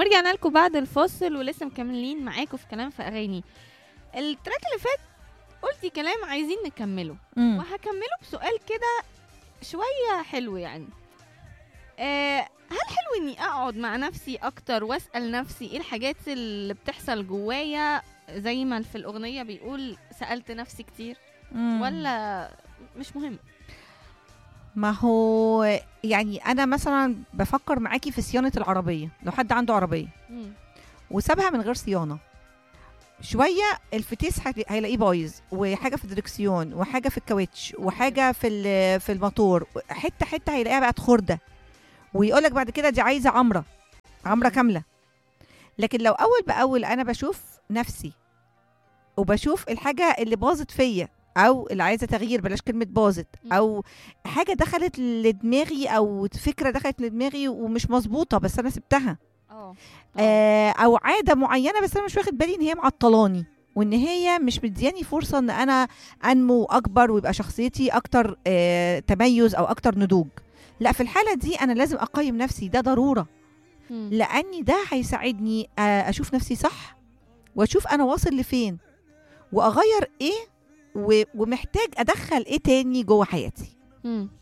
ورجعنا لكم بعد الفاصل ولسه مكملين معاكم في كلام في اغاني التراك اللي فات قلتي كلام عايزين نكمله مم. وهكمله بسؤال كده شويه حلو يعني آه هل حلو اني اقعد مع نفسي اكتر واسال نفسي ايه الحاجات اللي بتحصل جوايا زي ما في الاغنيه بيقول سالت نفسي كتير مم. ولا مش مهم ما هو يعني انا مثلا بفكر معاكي في صيانه العربيه لو حد عنده عربيه مم. وسابها من غير صيانه شويه الفتيس هت- هيلاقيه بايظ وحاجه في الدركسيون وحاجه في الكاوتش وحاجه في ال- في الموتور حته حته هيلاقيها بقت خرده ويقول لك بعد كده دي عايزه عمره عمره كامله لكن لو اول باول انا بشوف نفسي وبشوف الحاجه اللي باظت فيا او اللي عايزه تغيير بلاش كلمه باظت مم. او حاجه دخلت لدماغي او فكره دخلت لدماغي ومش مظبوطه بس انا سبتها اه آه، او عاده معينه بس انا مش واخد بالي ان هي معطلاني وان هي مش مدياني فرصه ان انا انمو اكبر ويبقى شخصيتي اكتر آه، تميز او اكتر نضوج لا في الحاله دي انا لازم اقيم نفسي ده ضروره مم. لاني ده هيساعدني آه، اشوف نفسي صح واشوف انا واصل لفين واغير ايه و- ومحتاج ادخل ايه تاني جوه حياتي مم.